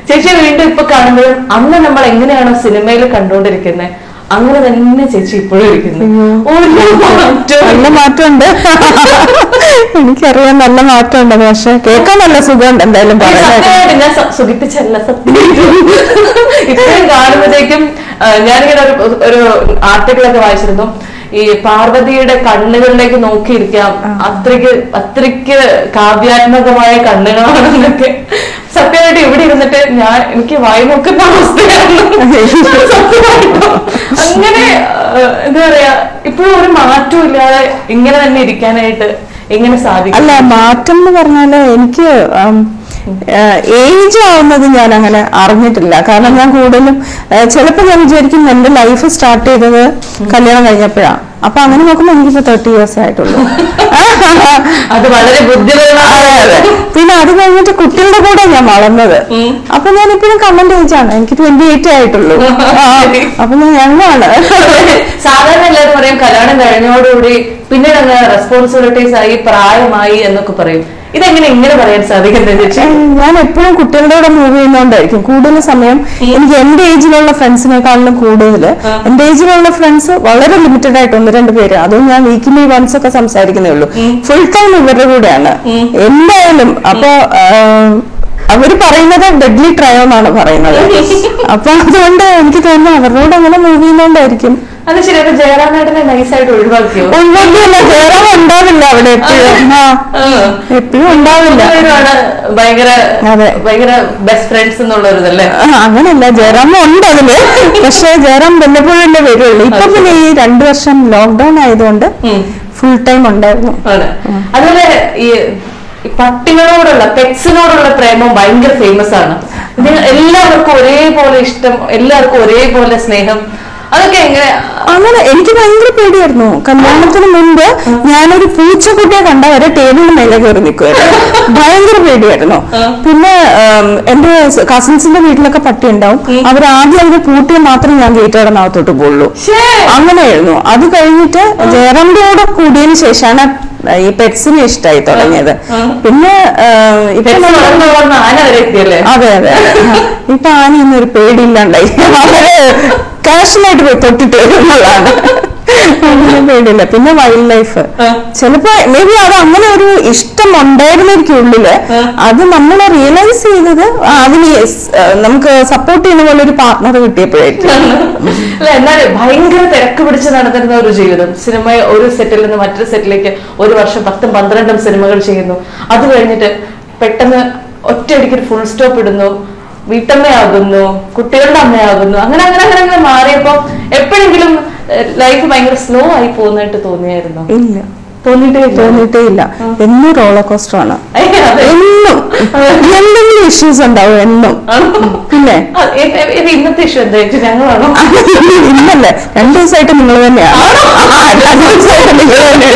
ചേച്ചിയെ വീണ്ടും ഇപ്പൊ കാണുമ്പോഴും അന്ന് നമ്മൾ എങ്ങനെയാണോ സിനിമയിൽ കണ്ടുകൊണ്ടിരിക്കുന്നത് അങ്ങനെ തന്നെ ചേച്ചി ഇപ്പോഴും ഇരിക്കുന്നു ഒരു മാറ്റവും നല്ല മാറ്റമുണ്ട് എനിക്കറിയാം നല്ല മാറ്റമുണ്ട് പക്ഷെ കേൾക്കാൻ നല്ല സുഖമുണ്ട് എന്തായാലും ഈ പറയാനായിട്ട് സത്യമായിട്ട് ഞാൻ സ- സുഖിപ്പിച്ചല്ല സത്യം ഇത്രയും കാണുമ്പോഴത്തേക്കും ആ, ഞാനിങ്ങനെ ഒരു ഒരു ആർട്ടിക്കിളൊക്കെ വായിച്ചിരുന്നു ഈ പാർവതിയുടെ കണ്ണുകളിലേക്ക് നോക്കിയിരിക്കാം അത്രയ്ക്ക് അത്രയ്ക്ക് കാവ്യാത്മകമായ കണ്ണുകളാണെന്നൊക്കെ സത്യമായിട്ട് ഇവിടെ ഇരുന്നിട്ട് ഞാൻ എനിക്ക് വായി നോക്കുന്ന അവസ്ഥയാണ് സത്യമായിട്ടും അങ്ങനെ ആ, എന്താ പറയാ ഇപ്പോഴും ഒരു മാറ്റവും ഇല്ലാതെ ഇങ്ങനെ തന്നെ ഇരിക്കാനായിട്ട് എങ്ങനെ സാധിക്കും അല്ല മാറ്റം എന്ന് പറഞ്ഞാല് എനിക്ക് ഏജ് ആവുന്നത് ഞാൻ അങ്ങനെ അറിഞ്ഞിട്ടില്ല കാരണം ഞാൻ കൂടുതലും ചിലപ്പോൾ ഞാൻ വിചാരിക്കും എന്റെ ലൈഫ് സ്റ്റാർട്ട് ചെയ്തത് കല്യാണം കഴിഞ്ഞപ്പോഴാണ് അപ്പൊ അങ്ങനെ നോക്കുമ്പോൾ എനിക്കിപ്പോ തേർട്ടി ഇയേഴ്സ് ആയിട്ടുള്ളൂ അത് വളരെ അതെ, ബുദ്ധിപരമായ അതെ. പിന്നെ അത് കഴിഞ്ഞിട്ട് കുട്ടികളുടെ കൂടെ ഞാൻ വളർന്നത് ഉം. അപ്പൊ ഞാൻ ഇപ്പോഴും കമന്റ് ഏജാണ് എനിക്ക് ട്വന്റി എയ്റ്റ് ആയിട്ടുള്ളൂ ആ, അപ്പൊ ഞാൻ യങ്ങാണ് സാധാരണ എല്ലാവരും പറയും കല്യാണം കഴിഞ്ഞോടുകൂടി പിന്നീട് അങ്ങ് റെസ്പോൺസിബിലിറ്റീസ് ആയി പ്രായമായി എന്നൊക്കെ പറയും ഇതെങ്ങനെ ഇങ്ങനെ പറയാൻ സാധിക്കുന്നത് ചേച്ചി ഞാൻ എപ്പോഴും കുട്ടികളുടെ കൂടെ മൂവ് ചെയ്യുന്നോണ്ടായിരിക്കും കൂടുതൽ സമയം എനിക്ക് എന്റെ ഏജിലുള്ള ഫ്രണ്ട്സിനെക്കാളിലും കൂടുതൽ എന്റെ ഏജിലുള്ള ഫ്രണ്ട്സ് വളരെ ലിമിറ്റഡ് ആയിട്ട് ഒന്ന് രണ്ട് പേര് അതും ഞാൻ വീക്കിലി വൺസ് ഒക്കെ സംസാരിക്കുന്നേ ഉള്ളൂ ഫുൾ ടൈം ഇവരുടെ കൂടെയാണ് എന്തായാലും അപ്പൊ ആഹ്, അവര് പറയുന്നത് ഡെഡ്ലി ട്രയോ എന്നാണ് പറയുന്നത് അപ്പൊ അതുകൊണ്ട് എനിക്ക് തോന്നുന്നു അവരുടെ കൂടെ അങ്ങനെ മൂവ് ചെയ്യുന്നോണ്ടായിരിക്കും അത് ശരി അപ്പൊ ജയറാമേട്ടനെ നൈസായിട്ട് ഒഴിവാക്കിയോ ഒഴിവാക്കിയല്ല വേറെ ഉണ്ടാവില്ല അവിടെ എപ്പോഴും ആ എപ്പോഴും ഉണ്ടാവില്ല രണ്ടുപേരുമാണ് ഭയങ്കര അതെ. ഭയങ്കര ബെസ്റ്റ് ഫ്രണ്ട്സ് എന്നുള്ള ഒരു ഇതല്ലേ ആ, അങ്ങനെയല്ല ജയറാം ഉണ്ട് അതില് പക്ഷെ ജയറാം വല്ലപ്പോഴല്ലേ വരുള്ളൂ ഇപ്പൊ പിന്നെ ഈ രണ്ടു വർഷം ലോക്ക്ഡൌൺ ആയതുകൊണ്ട് ഉം. ഫുൾ ടൈം ഉണ്ടായിരുന്നു ആണ് അതുപോലെ ഈ ഈ പട്ടികളോടുള്ള പെറ്റ്സിനോടുള്ള പ്രേമം ഭയങ്കര ഫേമസ് ആണ് ഇത് എല്ലാവർക്കും ഒരേപോലെ ഇഷ്ടം എല്ലാവർക്കും ഒരേപോലെ സ്നേഹം അതൊക്കെ എങ്ങനെ അങ്ങനെ എനിക്ക് ഭയങ്കര പേടിയായിരുന്നു കല്യാണത്തിന് മുൻപ് ഞാനൊരു പൂച്ചക്കുട്ടിയെ കണ്ട വരെ ടേബിളിന് മേലെ കയറി നിൽക്കുമായിരുന്നു ഭയങ്കര പേടിയായിരുന്നു പിന്നെ ഉം, എന്റെ കസിൻസിന്റെ വീട്ടിലൊക്കെ പട്ടി ഉണ്ടാവും അവർ ആദ്യം അതിന്റെ പൂട്ടിയെ മാത്രം ഞാൻ ഗേറ്റ് കടന്നകത്തോട്ട് പോകുള്ളൂ ശ്ശേ. അങ്ങനെയായിരുന്നു അത് കഴിഞ്ഞിട്ട് ജയറാമിന്റെ കൂടെ കൂടിയതിനു ശേഷമാണ് ഈ പെറ്റ്സിനെ ഇഷ്ടമായി തുടങ്ങിയത് പിന്നെ ഉം, ഇപ്പൊ പെറ്റ്സ് നമ്മള് വളർന്നു വളർന്ന് ആന വരെ എത്തിയല്ലേ അതെ അതെ ഇപ്പൊ ആനയൊന്നും ഒരു പേടിയില്ലാണ്ടായി വളരെ കാഷ്വലായിട്ട് പോയി തൊട്ടിട്ട് വരും എന്നുള്ളതാണ് അങ്ങനെ പേടിയില്ല പിന്നെ വൈൽഡ് ലൈഫ് ആ. ചിലപ്പോ മേ ബി അത് അങ്ങനെ ഒരു ഇഷ്ടം ഉണ്ടായിരുന്നിരിക്കും ഉള്ളില് ആ. അത് നമ്മൾ റിയലൈസ് ചെയ്തത് ആ, അതിന് yes, ആ, നമുക്ക് സപ്പോർട്ട് ചെയ്യുന്ന പോലെ ഒരു പാർട്ണർ കിട്ടിയപ്പോഴായിരിക്കും അല്ല എന്നാലും ഭയങ്കര തിരക്ക് പിടിച്ച് നടന്നിരുന്ന ഒരു ജീവിതം സിനിമ ഒരു സെറ്റിൽ നിന്ന് മറ്റൊരു സെറ്റിലേക്ക് ഒരു വർഷം പത്തും പന്ത്രണ്ടും സിനിമകൾ ചെയ്യുന്നു അത് കഴിഞ്ഞിട്ട് പെട്ടെന്ന് ഒറ്റയടിക്ക് ഒരു ഫുൾ സ്റ്റോപ്പ് ഇടുന്നു വീട്ടമ്മയാകുന്നു കുട്ടികളുടെ അമ്മയാകുന്നു അങ്ങനെ അങ്ങനെ അങ്ങനെ അങ്ങനെ മാറിയപ്പോ എപ്പോഴെങ്കിലും ലൈഫ് ഭയങ്കര സ്ലോ ആയി പോകുന്നതായിട്ട് തോന്നിയായിരുന്നു ഇല്ല തോന്നിയിട്ടേ ഇല്ല. തോന്നിയിട്ടേ ഇല്ല എന്നും റോളർ കോസ്റ്റർ ആണ് അയ്യ, അതെ. എന്നും എന്തെങ്കിലും ഇഷ്യൂസ് ഉണ്ടാവും എന്നും ആണോ? പിന്നെ ആ, എ- എ- ഇത് ഇന്നത്തെ ഇഷ്യൂ എന്താ ചേച്ചി ഞങ്ങളാണോ ഇന്നല്ലേ രണ്ടു ദിവസമായിട്ട് നിങ്ങൾ തന്നെയാണ് ആ, രണ്ടു ദിവസമായിട്ട് നിങ്ങൾ തന്നെയാണ്